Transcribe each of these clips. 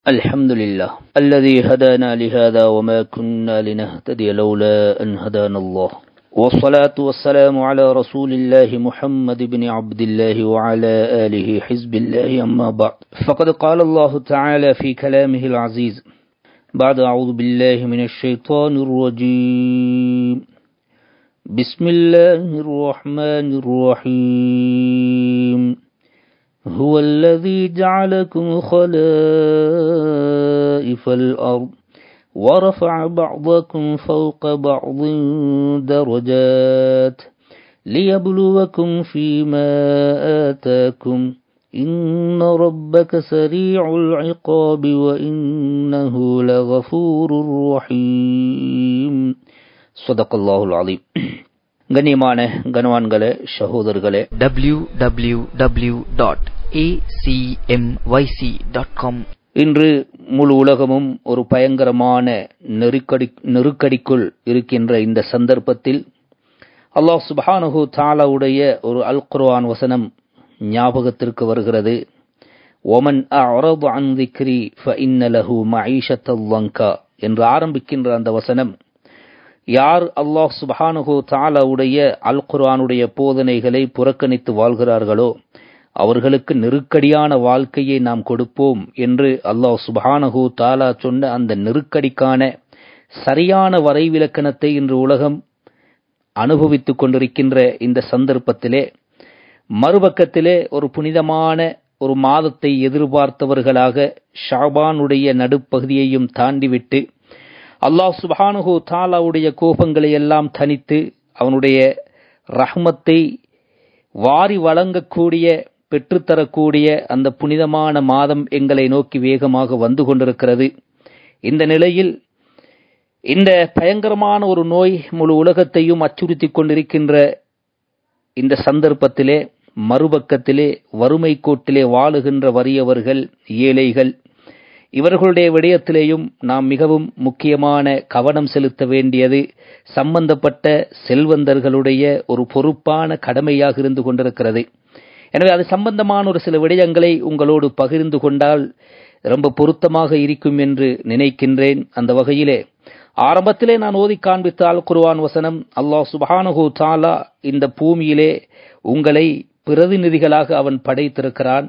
الحمد لله الذي هدانا لهذا وما كنا لنهتدي لولا أن هدانا الله والصلاة والسلام على رسول الله محمد بن عبد الله وعلى آله حزب الله أما بعد فقد قال الله تعالى في كلامه العزيز بعد أعوذ بالله من الشيطان الرجيم بسم الله الرحمن الرحيم هو الذي جعلكم خلائف الأرض ورفع بعضكم فوق بعض درجات ليبلوكم فيما آتاكم إن ربك سريع العقاب وإنه لغفور رحيم صدق الله العظيم கண்ணியமான கனவான்களே சகோதரர்களே www.acmyc.com இன்று முழு உலகமும் ஒரு பயங்கரமான நெருக்கடி நெருக்கடிக்குள் இருக்கின்ற இந்த சந்தர்ப்பத்தில் அல்லாஹ் சுப்ஹானஹு தாலாவுடைய ஒரு அல் குர்ஆன் வசனம் ஞாபகத்திற்கு வருகிறது ஒமன் அஅரது அன் திக்ரி ஃபஇன்ன லஹு மஈஷத்தல் லங்கா என்று ஆரம்பிக்கின்ற அந்த வசனம் யார் அல்லாஹ் சுப்ஹானஹு தாலாவுடைய அல் குர்ஆனுடைய போதனைகளை புறக்கணித்து வாழ்கிறார்களோ அவர்களுக்கு நெருக்கடியான வாழ்க்கையை நாம் கொடுப்போம் என்று அல்லாஹ் சுப்ஹானஹு தாலா சொன்ன அந்த நெருக்கடிக்கான சரியான வரைவிலக்கணத்தை இன்று உலகம் அனுபவித்துக் கொண்டிருக்கின்ற இந்த சந்தர்ப்பத்திலே மறுபக்கத்திலே ஒரு புனிதமான ஒரு மாதத்தை எதிர்பார்த்தவர்களாக ஷாபானுடைய நடுப்பகுதியையும் தாண்டிவிட்டு அல்லாஹ் சுபானுஹு தாலாவுடைய கோபங்களை எல்லாம் தனித்து அவனுடைய ரஹ்மத்தை வாரி வழங்கக்கூடிய பெற்றுத்தரக்கூடிய அந்த புனிதமான மாதம் எங்களை நோக்கி வேகமாக வந்து கொண்டிருக்கிறது இந்த நிலையில் இந்த பயங்கரமான ஒரு நோய் முழு உலகத்தையும் அச்சுறுத்திக் கொண்டிருக்கின்ற இந்த சந்தர்ப்பத்திலே மறுபக்கத்திலே வறுமை கோட்டிலே வாழுகின்ற வறியவர்கள் ஏழைகள் இவர்களுடைய விடயத்திலேயும் நாம் மிகவும் முக்கியமான கவனம் செலுத்த வேண்டியது சம்பந்தப்பட்ட செல்வந்தர்களுடைய ஒரு பொறுப்பான கடமையாக இருந்து கொண்டிருக்கிறது எனவே அது சம்பந்தமான ஒரு சில விடயங்களை உங்களோடு பகிர்ந்து கொண்டால் ரொம்ப பொருத்தமாக இருக்கும் என்று நினைக்கின்றேன் அந்த வகையிலே ஆரம்பத்திலே நான் ஓதி காண்பித்தால் குர்வான் வசனம் அல்லாஹ் சுபானஹு தாலா இந்த பூமியிலே உங்களை பிரதிநிதிகளாக அவன் படைத்திருக்கிறான்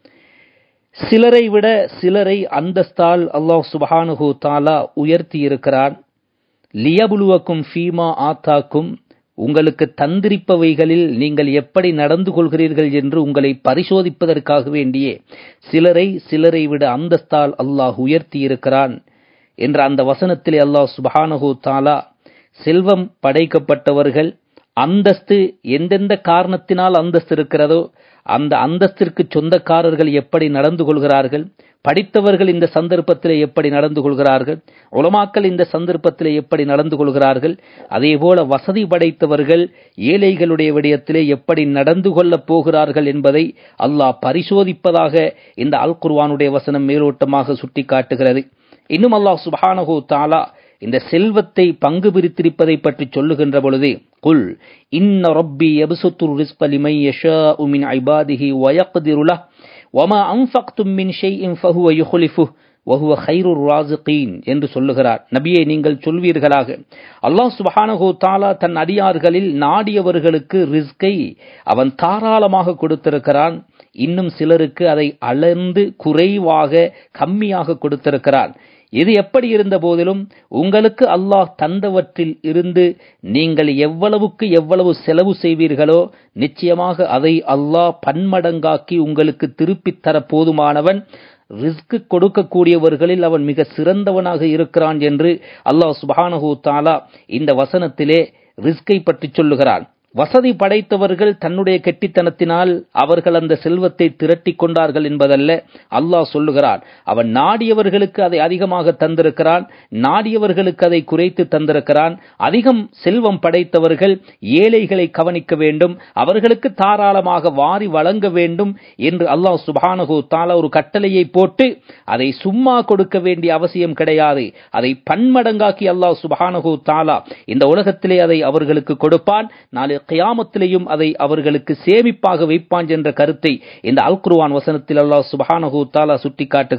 சிலரை விட சிலரை அந்தஸ்தால் அல்லாஹ் சுபஹானுஹு தாலா உயர்த்தி இருக்கிறான் லியபுலுவக்கும் ஃபீமா ஆத்தாக்கும் உங்களுக்கு தந்திரிப்பவைகளில் நீங்கள் எப்படி நடந்து கொள்கிறீர்கள் என்று உங்களை பரிசோதிப்பதற்காக வேண்டியே சிலரை சிலரை விட அந்தஸ்தால் அல்லாஹ் உயர்த்தி இருக்கிறான் என்ற அந்த வசனத்திலே அல்லாஹ் சுபஹானஹு தாலா செல்வம் படைக்கப்பட்டவர்கள் அந்தஸ்து எந்தெந்த காரணத்தினால் அந்தஸ்து இருக்கிறதோ அந்த அந்தஸ்திற்கு சொந்தக்காரர்கள் எப்படி நடந்து கொள்கிறார்கள் படித்தவர்கள் இந்த சந்தர்ப்பத்தில் எப்படி நடந்து கொள்கிறார்கள் உலமாக்கள் இந்த சந்தர்ப்பத்தில் எப்படி நடந்து கொள்கிறார்கள் அதே போல வசதி படைத்தவர்கள் ஏழைகளுடைய விடயத்திலே எப்படி நடந்து கொள்ளப் போகிறார்கள் என்பதை அல்லாஹ் பரிசோதிப்பதாக இந்த அல் குர்வானுடைய வசனம் மேலோட்டமாக சுட்டிக்காட்டுகிறது இன்னும் அல்லாஹ் சுபானஹூ தாலா இந்த செல்வத்தை பங்கு பிரித்திருப்பதை பற்றி சொல்லுகின்ற பொழுது குல் இன்ன ரப்பி யபசுத்து ரிஸ்க லிமை யஷாஉ மின் ஐபாதிஹி வயக்திரு லஹ் வமா அன்ஃபக்தும் மின் ஷைஇன் ஃபஹுவ யுஹ்லிஃபுஹ் வஹுவ ஹைருர் ராசிகீன் என்று சொல்லுகிறார் நபியை நீங்கள் சொல்வீர்களாக அல்லாஹ் சுபஹானஹு தாலா தன் அடியார்களில் நாடியவர்களுக்கு ரிஸ்கை அவன் தாராளமாக கொடுத்திருக்கிறான் இன்னும் சிலருக்கு அதை அளந்து குறைவாக கம்மியாக கொடுத்திருக்கிறான் இது எப்படி இருந்த போதிலும் உங்களுக்கு அல்லாஹ் தந்தவற்றில் இருந்து நீங்கள் எவ்வளவுக்கு எவ்வளவு செலவு செய்வீர்களோ நிச்சயமாக அதை அல்லாஹ் பன்மடங்காக்கி உங்களுக்கு திருப்பித் தர போதுமானவன் ரிஸ்க் கொடுக்கக்கூடியவர்களில் அவன் மிக சிறந்தவனாக இருக்கிறான் என்று அல்லாஹ் சுபானஹூ தாலா இந்த வசனத்திலே ரிஸ்கை பற்றி சொல்லுகிறான் வசதி படைத்தவர்கள் தன்னுடைய கெட்டித்தனத்தினால் அவர்கள் அந்த செல்வத்தை திரட்டி கொண்டார்கள் என்பதல்ல அல்லாஹ் சொல்லுகிறான் அவன் நாடியவர்களுக்கு அதை அதிகமாக தந்திருக்கிறான் நாடியவர்களுக்கு அதை குறைத்து தந்திருக்கிறான் அதிகம் செல்வம் படைத்தவர்கள் ஏழைகளை கவனிக்க வேண்டும் அவர்களுக்கு தாராளமாக வாரி வழங்க வேண்டும் என்று அல்லாஹ் சுபானகு தாலா ஒரு கட்டளையை போட்டு அதை சும்மா கொடுக்க வேண்டிய அவசியம் கிடையாது அதை பன்மடங்காக்கி அல்லாஹ் சுபானகு தாலா இந்த உலகத்திலே அதை அவர்களுக்கு கொடுப்பான் நாளை கியாமத்திலேயும் அதை அவர்களுக்கு சேமிப்பாக வைப்பான் என்ற கருத்தை இந்த அல் குர்ஆன் வசனத்தில் அல்லாஹ் சுப்ஹானஹு தஆலா சுட்டிக்காட்டுகிறார்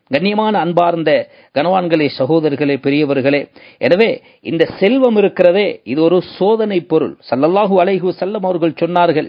கண்ணியமான அன்பார்ந்த கனவான்களே சகோதரர்களே பெரியவர்களே எனவே இந்த செல்வம் இருக்கிறதே இது ஒரு சோதனை பொருள் சல்லல்லாஹு அலைஹு செல்லம் அவர்கள் சொன்னார்கள்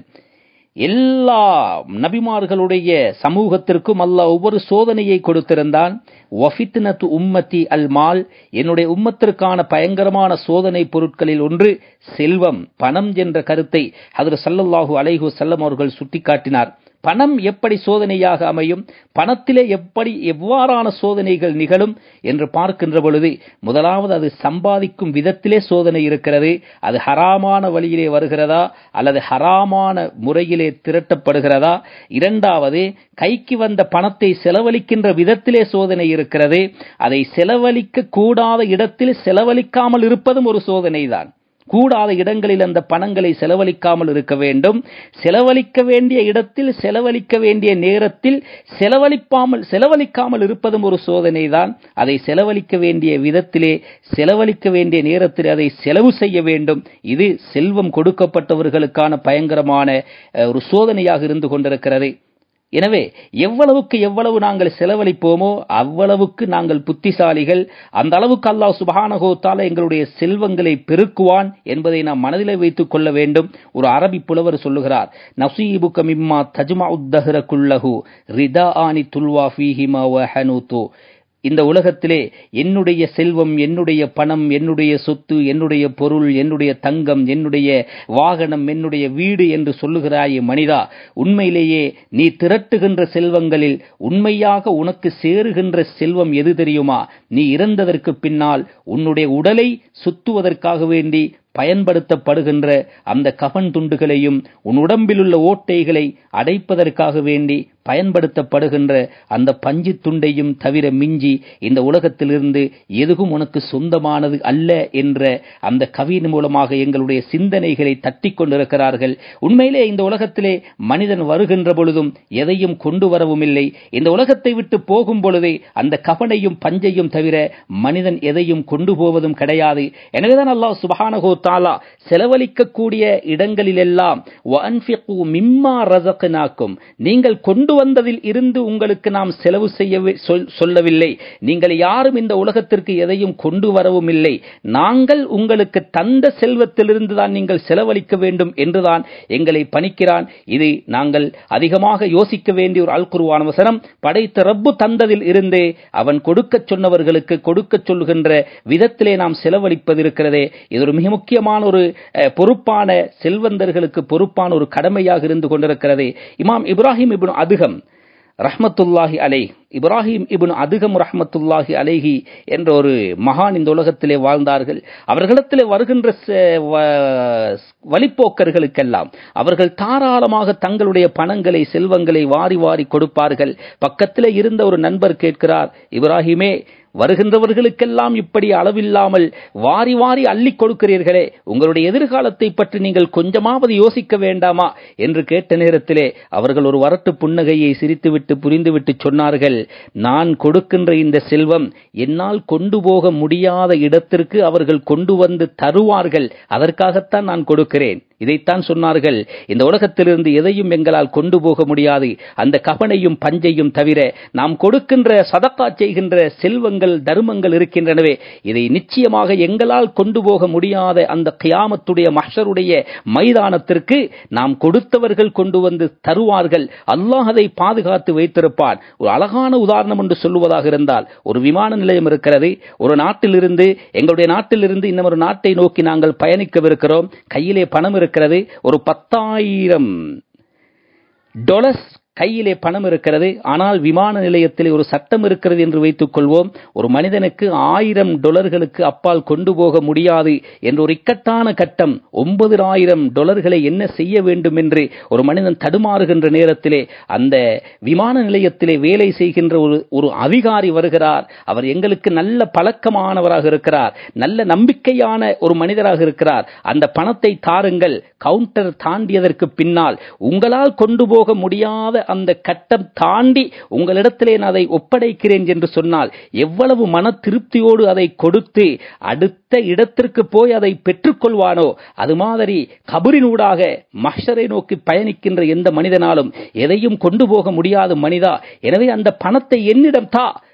எல்லா நபிமார்களுடைய சமூகத்திற்கும் அல்லாஹ் ஒவ்வொரு சோதனையை கொடுத்திருந்தான் வஃபித்னத்து உம்மத்தி அல் மால் என்னுடைய உம்மத்திற்கான பயங்கரமான சோதனை பொருட்களில் ஒன்று செல்வம் பணம் என்ற கருத்தை அதில் சல்லல்லாஹு அலைஹு செல்லம் அவர்கள் சுட்டிக்காட்டினார் பணம் எப்படி சோதனையாக அமையும் பணத்திலே எப்படி எவ்வாறான சோதனைகள் நிகழும் என்று பார்க்கின்ற பொழுது முதலாவது அது சம்பாதிக்கும் விதத்திலே சோதனை இருக்கிறது அது ஹராமான வழியிலே வருகிறதா அல்லது ஹராமான முறையிலே திரட்டப்படுகிறதா இரண்டாவது கைக்கு வந்த பணத்தை செலவழிக்கின்ற விதத்திலே சோதனை இருக்கிறது அதை செலவழிக்க கூடாத இடத்தில் செலவழிக்காமல் இருப்பதும் ஒரு சோதனைதான் கூடாத இடங்களில் அந்த பணங்களை செலவழிக்காமல் இருக்க வேண்டும் செலவழிக்க வேண்டிய இடத்தில் செலவழிக்க வேண்டிய நேரத்தில் செலவழிப்பாமல் செலவழிக்காமல் இருப்பதும் ஒரு சோதனைதான் அதை செலவழிக்க வேண்டிய விதத்திலே செலவழிக்க வேண்டிய நேரத்தில் அதை செலவு செய்ய வேண்டும் இது செல்வம் கொடுக்கப்பட்டவர்களுக்கான பயங்கரமான ஒரு சோதனையாக இருந்து கொண்டிருக்கிறது எனவே எவ்வளவுக்கு எவ்வளவு நாங்கள் செலவழிப்போமோ அவ்வளவுக்கு நாங்கள் புத்திசாலிகள் அந்த அளவுக்கு அல்லாஹ் சுபஹானகோத்தால எங்களுடைய செல்வங்களை பெருக்குவான் என்பதை நாம் மனதிலே வைத்துக் கொள்ள வேண்டும் ஒரு அரபி புலவர் சொல்லுகிறார் நசீபுக மிம்மா தஜ்மா உத்தஹர குல்லஹு ரிதா ஆனி துல்வா ஃபீஹிமா வஹனூத்து இந்த உலகத்திலே என்னுடைய செல்வம் என்னுடைய பணம் என்னுடைய சொத்து என்னுடைய பொருள் என்னுடைய தங்கம் என்னுடைய வாகனம் என்னுடைய வீடு என்று சொல்லுகிறாயே மனிதா உண்மையிலேயே நீ திரட்டுகின்ற செல்வங்களில் உண்மையாக உனக்கு சேருகின்ற செல்வம் எது தெரியுமா நீ இறந்ததற்கு பின்னால் உன்னுடைய உடலை சுத்துவதற்காக வேண்டி பயன்படுத்தப்படுகின்ற அந்த கவன் துண்டுகளையும் உன் உடம்பில் உள்ள ஓட்டைகளை அடைப்பதற்காக வேண்டி பயன்படுத்தப்படுகின்ற அந்த பஞ்சு துண்டையும் தவிர மிஞ்சி இந்த உலகத்திலிருந்து எதுவும் உனக்கு சொந்தமானது அல்ல என்ற அந்த கவியின் மூலமாக எங்களுடைய சிந்தனைகளை தட்டி கொண்டிருக்கிறார்கள் உண்மையிலே இந்த உலகத்திலே மனிதன் வருகின்ற பொழுதும் எதையும் கொண்டு வரவும் இல்லை இந்த உலகத்தை விட்டு போகும் பொழுதே அந்த கவனையும் பஞ்சையும் தவிர மனிதன் எதையும் கொண்டு போவதும் கிடையாது எனவேதான் அல்லாஹ் சுபஹானஹோ தாலா செலவழிக்கக்கூடிய இடங்களிலெல்லாம் மிம்மா ரசகனாக்கும் நீங்கள் கொண்டு வந்ததில் இருந்து உங்களுக்கு நாம் செலவு செய்ய சொல்லவில்லை நீங்கள் யாரும் இந்த உலகத்திற்கு எதையும் கொண்டு வரவும் இல்லை நாங்கள் உங்களுக்கு தந்த செல்வத்திலிருந்து தான் நீங்கள் செலவழிக்க வேண்டும் என்றுதான் எங்களை பணிக்கிறான் இது நாங்கள் அதிகமாக யோசிக்க வேண்டிய ஒரு அல்குருவான வசனம் படைத்த ரப்பு தந்ததில் இருந்தே அவன் கொடுக்க சொன்னவர்களுக்கு கொடுக்க சொல்லுகின்ற விதத்திலே நாம் செலவழிப்பது இருக்கிறதே இது ஒரு மிக முக்கியமான ஒரு பொறுப்பான செல்வந்தர்களுக்கு பொறுப்பான ஒரு கடமையாக இருந்து கொண்டிருக்கிறது இமாம் இப்ராஹிம் இபின் அதுகம் ரஹ்மத்துல்லாஹி அலை இப்ராஹிம் இபின் அதுகம் ரஹ்மத்துல்லாஹி அலைஹி என்ற ஒரு மகான் இந்த உலகத்திலே வாழ்ந்தார்கள் அவர்களிடத்திலே வருகின்ற வழிப்போக்கர்களுக்கெல்லாம் அவர்கள் தாராளமாக தங்களுடைய பணங்களை செல்வங்களை வாரி வாரி கொடுப்பார்கள் பக்கத்திலே இருந்த ஒரு நண்பர் கேட்கிறார் இப்ராஹிமே வருகின்றவர்களுக்கெல்லாம் இப்படி அளவில்லாமல் வாரி வாரி அள்ளி கொடுக்கிறீர்களே உங்களுடைய எதிர்காலத்தை பற்றி நீங்கள் கொஞ்சமாவது யோசிக்க வேண்டாமா என்று கேட்ட நேரத்திலே அவர்கள் ஒரு வரட்டு புன்னகையை சிரித்துவிட்டு புரிந்துவிட்டு சொன்னார்கள் நான் கொடுக்கின்ற இந்த செல்வம் என்னால் கொண்டு போக முடியாத இடத்திற்கு அவர்கள் கொண்டு வந்து தருவார்கள் அதற்காகத்தான் நான் கொடுக்கிறேன் இதைத்தான் சொன்னார்கள் இந்த உலகத்திலிருந்து எதையும் எங்களால் கொண்டு போக முடியாது அந்த கவனையும் பஞ்சையும் தவிர நாம் கொடுக்கின்ற சதக்கா செய்கின்ற செல்வங்கள் தர்மங்கள் இருக்கின்றனவே இதை நிச்சயமாக எங்களால் கொண்டு போக முடியாத அந்த கியாமத்துடைய மஷருடைய மைதானத்திற்கு நாம் கொடுத்தவர்கள் கொண்டு வந்து தருவார்கள் அல்லாஹ் அதை பாதுகாத்து வைத்திருப்பான் ஒரு அழகான உதாரணம் என்று சொல்லுவதாக இருந்தால் ஒரு விமான நிலையம் இருக்கிறது ஒரு நாட்டிலிருந்து எங்களுடைய நாட்டிலிருந்து இன்னொரு நாட்டை நோக்கி நாங்கள் பயணிக்கவிருக்கிறோம் கையிலே பணம் இருக்கிறது ஒரு பத்தாயிரம் டொலர்ஸ் கையிலே பணம் இருக்கிறது ஆனால் விமான நிலையத்தில் ஒரு சட்டம் இருக்கிறது என்று வைத்துக் கொள்வோம் ஒரு மனிதனுக்கு ஆயிரம் டொலர்களுக்கு அப்பால் கொண்டு போக முடியாது என்ற ஒரு இக்கட்டான கட்டம் ஒன்பது ஆயிரம் டொலர்களை என்ன செய்ய வேண்டும் என்று ஒரு மனிதன் தடுமாறுகின்ற நேரத்திலே அந்த விமான நிலையத்திலே வேலை செய்கின்ற ஒரு ஒரு அதிகாரி வருகிறார் அவர் எங்களுக்கு நல்ல பழக்கமானவராக இருக்கிறார் நல்ல நம்பிக்கையான ஒரு மனிதராக இருக்கிறார் அந்த பணத்தை தாருங்கள் கவுண்டர் தாண்டியதற்கு பின்னால் உங்களால் கொண்டு போக முடியாத அந்த கட்டம் தாண்டி உங்களிடத்திலே நான் அதை ஒப்படைக்கிறேன் என்று சொன்னால் எவ்வளவு மன திருப்தியோடு அதை கொடுத்து அடுத்த இடத்திற்கு போய் அதை பெற்றுக்கொள்வானோ அது மாதிரி கபரினூடாக மஷரை நோக்கி பயணிக்கின்ற எந்த மனிதனாலும் எதையும் கொண்டு போக முடியாத மனிதா எனவே அந்த பணத்தை என்னிடம் தா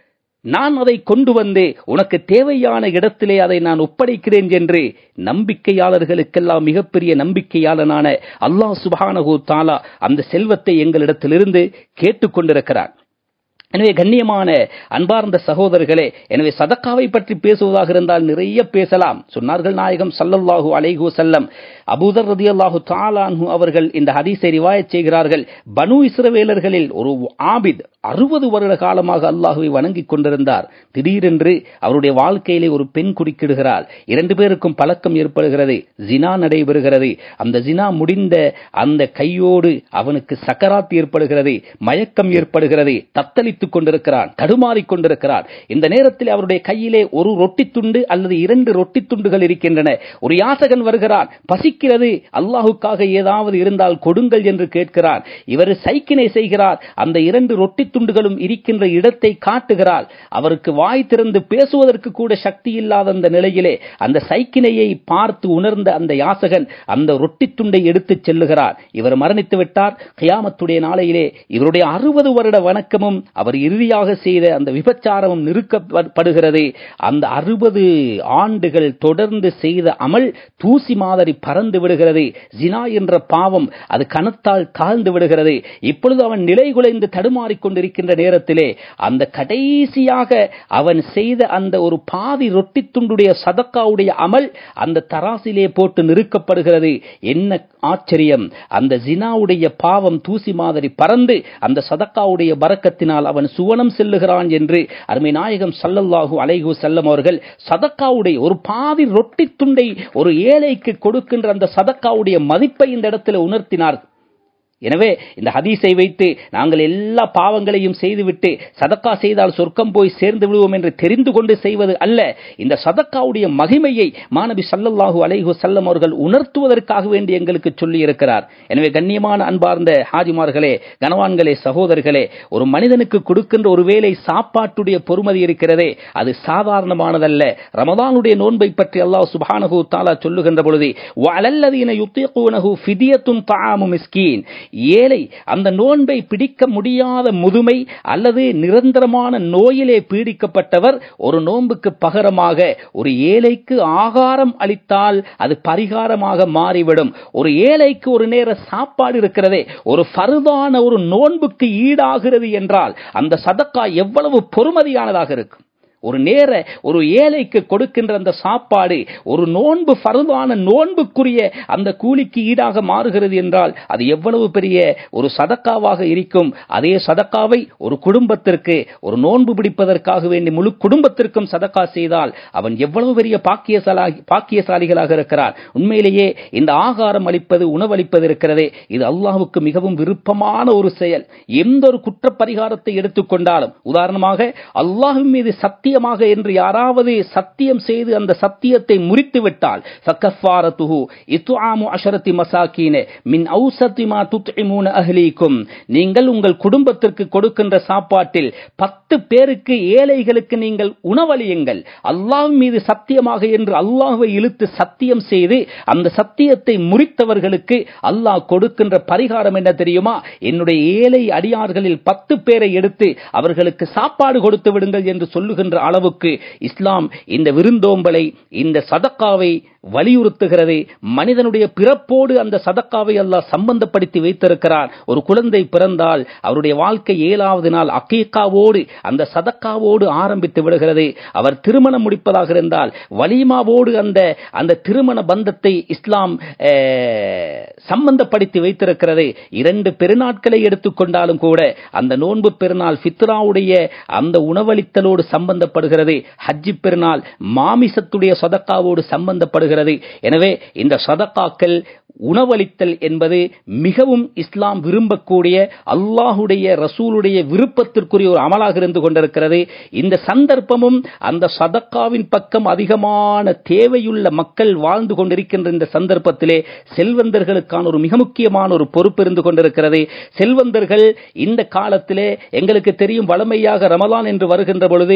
நான் அதை கொண்டு வந்து உனக்கு தேவையான இடத்திலே அதை நான் ஒப்படைக்கிறேன் என்று நம்பிக்கையாளர்களுக்கெல்லாம் மிகப்பெரிய நம்பிக்கையாளனான அல்லாஹ் சுபானகு தாலா அந்த செல்வத்தை எங்களிடத்திலிருந்து கேட்டுக்கொண்டிருக்கிறார் எனவே கண்ணியமான அன்பார்ந்த சகோதரர்களே எனவே சதக்காவை பற்றி பேசுவதாக இருந்தால் நிறைய பேசலாம் சொன்னார்கள் நாயகம் சல்லல்லாஹு அலைஹு செல்லம் அபூதர் ரதி அல்லாஹு தாலான்ஹு அவர்கள் இந்த ஹதீஸை ரிவாயத் செய்கிறார்கள் பனு இஸ்ரவேலர்களில் ஒரு ஆபித் அறுபது வருட காலமாக அல்லாஹுவை வணங்கிக் கொண்டிருந்தார் திடீரென்று அவருடைய வாழ்க்கையிலே ஒரு பெண் குறுக்கிடுகிறார் இரண்டு பேருக்கும் பழக்கம் ஏற்படுகிறது ஜினா நடைபெறுகிறது அந்த ஜினா முடிந்த அந்த கையோடு அவனுக்கு சக்கராத் ஏற்படுகிறது மயக்கம் ஏற்படுகிறது தத்தளித்துக் கொண்டிருக்கிறான் தடுமாறிக் கொண்டிருக்கிறான் இந்த நேரத்தில் அவருடைய கையிலே ஒரு ரொட்டி துண்டு அல்லது இரண்டு ரொட்டி துண்டுகள் இருக்கின்றன ஒரு யாசகன் வருகிறான் பசிக்கிறது அல்லாஹுக்காக ஏதாவது இருந்தால் கொடுங்கள் என்று கேட்கிறார் இவர் சைக்கினை செய்கிறார் அந்த இரண்டு ரொட்டி துண்டுகளும் இருக்கின்ற இடத்தை காட்டுகிறார் அவருக்கு வாய் திறந்து பேசுவதற்கு கூட சக்தி இல்லாத அந்த நிலையிலே அந்த சைக்கினையை பார்த்து உணர்ந்த அந்த யாசகன் அந்த ரொட்டி துண்டை எடுத்துச் செல்லுகிறார் இவர் மரணித்து விட்டார் கியாமத்துடைய நாளையிலே இவருடைய அறுபது வருட வணக்கமும் அவர் இறுதியாக செய்த அந்த விபச்சாரமும் நிறுக்கப்படுகிறது அந்த அறுபது ஆண்டுகள் தொடர்ந்து செய்த அமல் தூசி மாதிரி பறந்து விடுகிறது ஜினா என்ற பாவம் அது கணத்தால் தாழ்ந்து விடுகிறது இப்பொழுது அவன் நிலை குலைந்து தடுமாறிக் கொண்டிருக்கின்ற நேரத்திலே அந்த கடைசியாக அவன் செய்த அந்த ஒரு பாதி ரொட்டி துண்டுடைய சதக்காவுடைய அமல் அந்த தராசிலே போட்டு நிறுக்கப்படுகிறது என்ன ஆச்சரியம் அந்த ஜினாவுடைய பாவம் தூசி மாதிரி பறந்து அந்த சதக்காவுடைய பறக்கத்தினால் அவன் சுவனம் செல்லுகிறான் என்று அருமை நாயகம் சல்லல்லாஹு அலைஹு செல்லம் அவர்கள் சதக்காவுடைய ஒரு பாதி ரொட்டி துண்டை ஒரு ஏழைக்கு கொடுக்கின்ற அந்த சதக்காவுடைய மதிப்பை இந்த இடத்துல உணர்த்தினார் எனவே இந்த ஹதீஸை வைத்து நாங்கள் எல்லா பாவங்களையும் செய்துவிட்டு சதக்கா செய்தால் சொர்க்கம் போய் சேர்ந்து விடுவோம் என்று தெரிந்து கொண்டு செய்வது அல்ல இந்த சதக்காவுடைய மகிமையை மாணவி சல்லல்லாஹு அலைஹு செல்லம் அவர்கள் உணர்த்துவதற்காக வேண்டி எங்களுக்கு சொல்லி இருக்கிறார் எனவே கண்ணியமான அன்பார்ந்த ஹாஜிமார்களே கனவான்களே சகோதரர்களே ஒரு மனிதனுக்கு கொடுக்கின்ற ஒரு வேலை சாப்பாட்டுடைய பொறுமதி இருக்கிறதே அது சாதாரணமானதல்ல ரமதானுடைய நோன்பை பற்றி அல்லாஹ் சுபானஹு தாலா சொல்லுகின்ற பொழுது வலல்லதீன யுத்தியக்கூனஹு ஃபிதியத்துன் தஆமு மிஸ்கீன் ஏழை அந்த நோன்பை பிடிக்க முடியாத முதுமை அல்லது நிரந்தரமான நோயிலே பீடிக்கப்பட்டவர் ஒரு நோன்புக்கு பகரமாக ஒரு ஏழைக்கு ஆகாரம் அளித்தால் அது பரிகாரமாக மாறிவிடும் ஒரு ஏழைக்கு ஒரு நேர சாப்பாடு இருக்கிறதே ஒரு ஃபருதான ஒரு நோன்புக்கு ஈடாகிறது என்றால் அந்த சதக்கா எவ்வளவு பொறுமதியானதாக இருக்கும் ஒரு நேர ஒரு ஏழைக்கு கொடுக்கின்ற அந்த சாப்பாடு ஒரு நோன்பு பருவான நோன்புக்குரிய அந்த கூலிக்கு ஈடாக மாறுகிறது என்றால் அது எவ்வளவு பெரிய ஒரு சதக்காவாக இருக்கும் அதே சதக்காவை ஒரு குடும்பத்திற்கு ஒரு நோன்பு பிடிப்பதற்காக வேண்டி முழு குடும்பத்திற்கும் சதக்கா செய்தால் அவன் எவ்வளவு பெரிய பாக்கியசாலி பாக்கியசாலிகளாக இருக்கிறார் உண்மையிலேயே இந்த ஆகாரம் அளிப்பது உணவளிப்பது இருக்கிறதே இது அல்லாஹுக்கு மிகவும் விருப்பமான ஒரு செயல் எந்த ஒரு குற்ற பரிகாரத்தை எடுத்துக்கொண்டாலும் உதாரணமாக அல்லாஹின் மீது சத்திய சத்தியமாக என்று யாராவது சத்தியம் செய்து அந்த சத்தியத்தை முறித்து விட்டால் ஃபக்கஃபாரத்துஹு இத்ஆமு அஷரத்தி மசாக்கீன மின் ஔசத்தி மா துத்இமூன அஹ்லீக்கும் நீங்கள் உங்கள் குடும்பத்திற்கு கொடுக்கின்ற சாப்பாட்டில் பத்து பேருக்கு ஏழைகளுக்கு நீங்கள் உணவளியுங்கள் அல்லாஹ் மீது சத்தியமாக என்று அல்லாஹ்வை இழுத்து சத்தியம் செய்து அந்த சத்தியத்தை முறித்தவர்களுக்கு அல்லாஹ் கொடுக்கின்ற பரிகாரம் என்ன தெரியுமா என்னுடைய ஏழை அடியார்களில் பத்து பேரை எடுத்து அவர்களுக்கு சாப்பாடு கொடுத்து விடுங்கள் என்று சொல்லுகின்ற அளவுக்கு இஸ்லாம் இந்த விருந்தோம்பலை இந்த சதக்காவை வலியுறுத்துகிறது மனிதனுடைய பிறப்போடு அந்த சதக்காவை அல்லாஹ் சம்பந்தப்படுத்தி வைத்திருக்கிறார் ஒரு குழந்தை பிறந்தால் அவருடைய வாழ்க்கை ஏழாவது நாள் அக்கீக்காவோடு அந்த சதக்காவோடு ஆரம்பித்து விடுகிறது அவர் திருமணம் முடிப்பதாக இருந்தால் வலிமாவோடு அந்த அந்த திருமண பந்தத்தை இஸ்லாம் சம்பந்தப்படுத்தி வைத்திருக்கிறது இரண்டு பெருநாட்களை எடுத்துக்கொண்டாலும் கூட அந்த நோன்பு பெருநாள் ஃபித்ராவுடைய அந்த உணவளித்தலோடு சம்பந்தப்படுகிறது ஹஜ்ஜி பெருநாள் மாமிசத்துடைய சதக்காவோடு சம்பந்தப்படுகிறது எனவே இந்த சதக்காக்கள் உணவளித்தல் என்பது மிகவும் இஸ்லாம் விரும்பக்கூடிய அல்லாஹுடைய ரசூலுடைய விருப்பத்திற்குரிய ஒரு அமலாக இருந்து கொண்டிருக்கிறது இந்த சந்தர்ப்பமும் அந்த சதக்காவின் பக்கம் அதிகமான தேவையுள்ள மக்கள் வாழ்ந்து கொண்டிருக்கின்ற இந்த சந்தர்ப்பத்திலே செல்வந்தர்களுக்கான ஒரு மிக முக்கியமான ஒரு பொறுப்பு இருந்து கொண்டிருக்கிறது செல்வந்தர்கள் இந்த காலத்திலே எங்களுக்கு தெரியும் வளமையாக ரமலான் என்று வருகின்ற பொழுது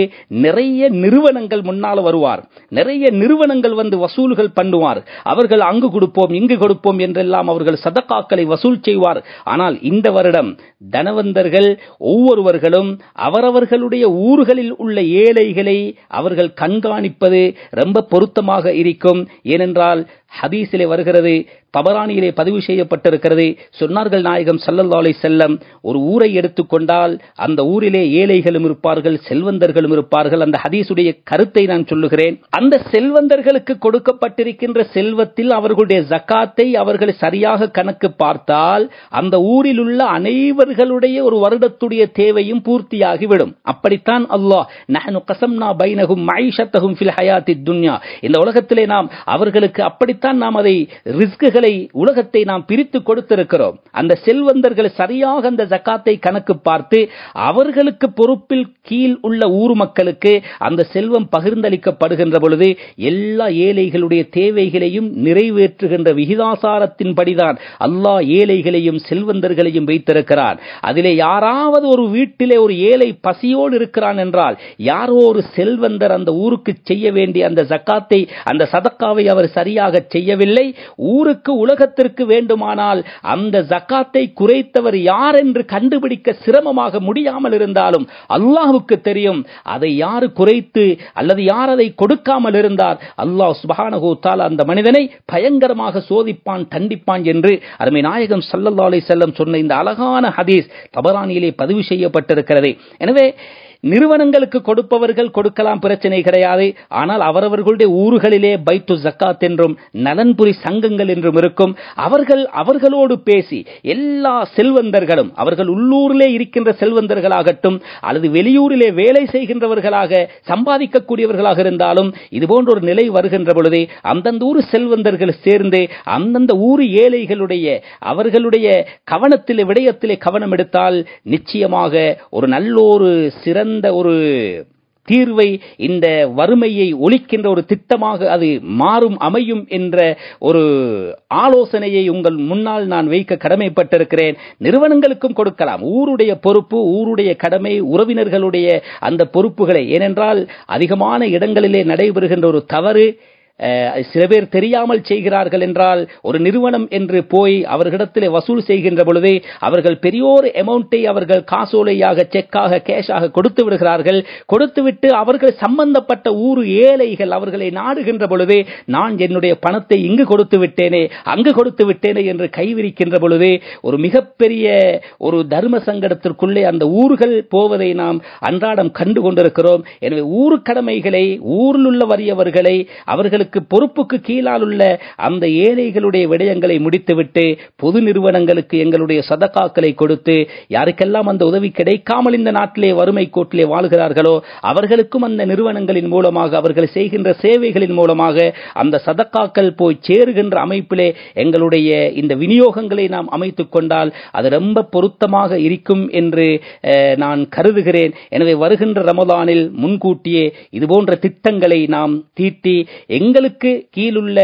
நிறைய நிறுவனங்கள் முன்னால வருவார் நிறைய நிறுவனங்கள் வந்து வசூல்கள் பண்ணுவார் அவர்கள் அங்கு கொடுப்போம் இங்கு கொடுப்போம் என்றெல்லாம் அவர்கள் சதக்காக்களை வசூல் செய்வார் ஆனால் இந்த வருடம் தனவந்தர்கள் ஒவ்வொருவர்களும் அவரவர்களுடைய ஊர்களில் உள்ள ஏழைகளை அவர்கள் கண்காணிப்பது ரொம்ப பொருத்தமாக இருக்கும் ஏனென்றால் ஹதீஸிலே வருகிறது தபரானியிலே பதிவு செய்யப்பட்டிருக்கிறது சொன்னார்கள் நாயகம் சல்லல்லா அலை செல்லம் ஒரு ஊரை எடுத்துக்கொண்டால் அந்த ஊரிலே ஏழைகளும் இருப்பார்கள் செல்வந்தர்களும் இருப்பார்கள் அந்த ஹதீஸுடைய கருத்தை நான் சொல்லுகிறேன் அந்த செல்வந்தர்களுக்கு கொடுக்கப்பட்டிருக்கின்ற செல்வத்தில் அவர்களுடைய ஜக்காத்தை அவர்கள் சரியாக கணக்கு பார்த்தால் அந்த ஊரில் உள்ள அனைவர்களுடைய ஒரு வருடத்துடைய தேவையும் பூர்த்தியாகிவிடும் அப்படித்தான் அல்லாஹ் நஹனு கசம்னா பைனகும் மைஷத்தகும் ஃபில் ஹயாத்தி துன்யா இந்த உலகத்திலே நாம் அவர்களுக்கு அப்படித்தான் நாம் அதை ரிஸ்குகளை உலகத்தை நாம் பிரித்து கொடுத்திருக்கிறோம் அந்த செல்வந்தர்கள் சரியாக அந்த ஜக்காத்தை கணக்கு பார்த்து அவர்களுக்கு பொறுப்பில் கீழ் உள்ள ஊர் மக்களுக்கு அந்த செல்வம் பகிர்ந்தளிக்கப்படுகின்ற பொழுது எல்லா ஏழைகளுடைய தேவைகளையும் நிறைவேற்றுகின்ற விகிதாசாரத்தின்படிதான் அல்லாஹ் ஏழைகளையும் செல்வந்தர்களையும் வைத்திருக்கிறான் அதிலே யாராவது ஒரு வீட்டிலே ஒரு ஏழை பசியோடு இருக்கிறான் என்றால் யாரோ ஒரு செல்வந்தர் அந்த ஊருக்கு செய்ய வேண்டிய அந்த ஜக்காத்தை அந்த சதக்காவை அவர் சரியாக செய்யவில்லை ஊருக்கு உலகத்திற்கு வேண்டுமானால் அந்த ஜக்காத்தை குறைத்தவர் யார் என்று கண்டுபிடிக்க சிரமமாக முடியாமல் இருந்தாலும் அல்லாஹுக்கு தெரியும் அதை யாரு குறைத்து அல்லது யார் அதை கொடுக்காமல் இருந்தார் அல்லாஹ் சுபஹானஹு தஆலா அந்த மனிதனை பயங்கரமாக சோதிப்பான் தண்டிப்பான் என்று அருமை நாயகம் ஸல்லல்லாஹு அலைஹி வஸல்லம் சொன்ன இந்த அழகான ஹதீஸ் தபரானியிலே பதிவு செய்யப்பட்டிருக்கிறது எனவே நிறுவனங்களுக்கு கொடுப்பவர்கள் கொடுக்கலாம் பிரச்சனை கிடையாது ஆனால் அவரவர்களுடைய ஊர்களிலே பைத்து ஜக்காத் என்றும் நலன்புரி சங்கங்கள் என்றும் இருக்கும் அவர்கள் அவர்களோடு பேசி எல்லா செல்வந்தர்களும் அவர்கள் உள்ளூரிலே இருக்கின்ற செல்வந்தர்களாகட்டும் அல்லது வெளியூரிலே வேலை செய்கின்றவர்களாக சம்பாதிக்கக்கூடியவர்களாக இருந்தாலும் இது போன்ற ஒரு நிலை வருகின்ற பொழுதே அந்தந்த ஊர் செல்வந்தர்கள் சேர்ந்து அந்தந்த ஊர் ஏழைகளுடைய அவர்களுடைய கவனத்திலே விடயத்திலே கவனம் எடுத்தால் நிச்சயமாக ஒரு நல்லொரு சிறந்த ஒரு தீர்வை இந்த வறுமையை ஒழிக்கின்ற ஒரு திட்டமாக அது மாறும் அமையும் என்ற ஒரு ஆலோசனையை உங்கள் முன்னால் நான் வைக்க கடமைப்பட்டிருக்கிறேன் நிறுவனங்களுக்கும் கொடுக்கலாம் ஊருடைய பொறுப்பு ஊருடைய கடமை உறவினர்களுடைய அந்த பொறுப்புகளை ஏனென்றால் அதிகமான இடங்களிலே நடைபெறுகின்ற ஒரு தவறு சில பேர் தெரியாமல் செய்கிறார்கள் என்றால் ஒரு நிறுவனம் என்று போய் அவர்களிடத்தில் வசூல் செய்கின்ற பொழுதே அவர்கள் பெரியோர் அமௌண்ட்டை அவர்கள் காசோலையாக செக்காக கேஷாக கொடுத்து விடுகிறார்கள் கொடுத்துவிட்டு அவர்கள் சம்பந்தப்பட்ட ஊர் ஏழைகள் அவர்களை நாடுகின்ற பொழுதே நான் என்னுடைய பணத்தை இங்கு கொடுத்து விட்டேனே அங்கு கொடுத்து விட்டேனே என்று கைவிரிக்கின்ற பொழுதே ஒரு மிகப்பெரிய ஒரு தர்ம சங்கடத்திற்குள்ளே அந்த ஊர்கள் போவதை நாம் அன்றாடம் கண்டு கொண்டிருக்கிறோம் எனவே ஊர் கடமைகளை ஊரில் உள்ள வறியவர்களை அவர்களுக்கு அவர்களுக்கு பொறுப்புக்கு கீழால் உள்ள அந்த ஏழைகளுடைய விடயங்களை முடித்துவிட்டு பொது நிறுவனங்களுக்கு எங்களுடைய சதக்காக்களை கொடுத்து யாருக்கெல்லாம் அந்த உதவி கிடைக்காமல் இந்த நாட்டிலே வறுமை கோட்டிலே வாழ்கிறார்களோ அவர்களுக்கும் அந்த நிறுவனங்களின் மூலமாக அவர்கள் செய்கின்ற சேவைகளின் மூலமாக அந்த சதக்காக்கள் போய் சேருகின்ற அமைப்பிலே எங்களுடைய இந்த விநியோகங்களை நாம் அமைத்துக் கொண்டால் அது ரொம்ப பொருத்தமாக இருக்கும் என்று நான் கருதுகிறேன் எனவே வருகின்ற ரமதானில் முன்கூட்டியே இதுபோன்ற திட்டங்களை நாம் தீட்டி எங்கள் எங்களுக்கு கீழுள்ள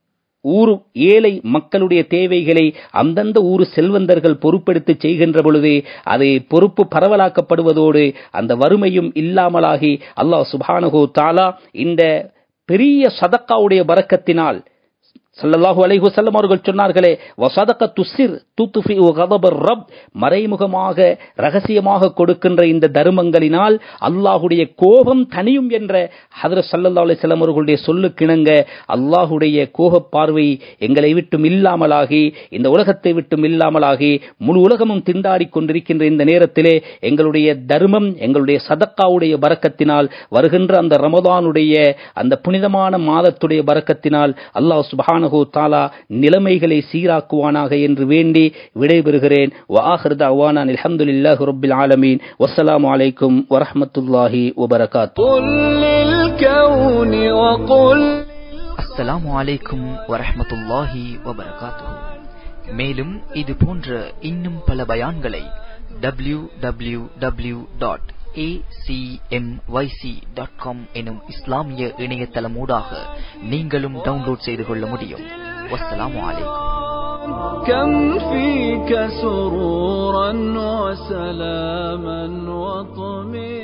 ஊர் ஏழை மக்களுடைய தேவைகளை அந்தந்த ஊர் செல்வந்தர்கள் பொறுப்பெடுத்து செய்கின்ற பொழுது அது பொறுப்பு பரவலாக்கப்படுவதோடு அந்த வறுமையும் இல்லாமலாகி அல்லாஹ் சுபானகோ தாலா இந்த பெரிய சதக்காவுடைய பறக்கத்தினால் சல்லல்லாஹு அலைஹி வஸல்லம் அவர்கள் சொன்னார்களே வசதக துசிர் துத்துஃபி கதபர் ரப் மறைமுகமாக ரகசியமாக கொடுக்கின்ற இந்த தர்மங்களினால் அல்லாஹுடைய கோபம் தனியும் என்ற ஹதரத் சல்லல்லாஹு அலைஹி வஸல்லம் அவர்களுடைய சொல்லுக்கிணங்க அல்லாஹுடைய கோப பார்வை எங்களை விட்டும் இல்லாமலாகி இந்த உலகத்தை விட்டும் இல்லாமலாகி முழு உலகமும் திண்டாடி கொண்டிருக்கின்ற இந்த நேரத்திலே எங்களுடைய தர்மம் எங்களுடைய சதக்காவுடைய பறக்கத்தினால் வருகின்ற அந்த ரமதானுடைய அந்த புனிதமான மாதத்துடைய பறக்கத்தினால் அல்லாஹ் சுபஹான சுப்ஹானஹு தாலா நிலைமைகளை சீராக்குவானாக என்று வேண்டி விடைபெறுகிறேன் வாஹிர் தவானான் அல்ஹம்துலில்லாஹி ரப்பில் ஆலமீன் வஸ்ஸலாமு அலைக்கும் வரஹ்மத்துல்லாஹி வபரகாத்துஹு அஸ்ஸலாமு அலைக்கும் வரஹ்மத்துல்லாஹி வபரகாத்துஹு மேலும் இது போன்ற இன்னும் பல பயான்களை W W W dot acmyc.com எனும் இஸ்லாமிய இணையதளமூடாக நீங்களும் டவுன்லோட் செய்து கொள்ள முடியும் வஸ்ஸலாமு அலைக்கும் كم فيك سرورا وسلاما وطمئنا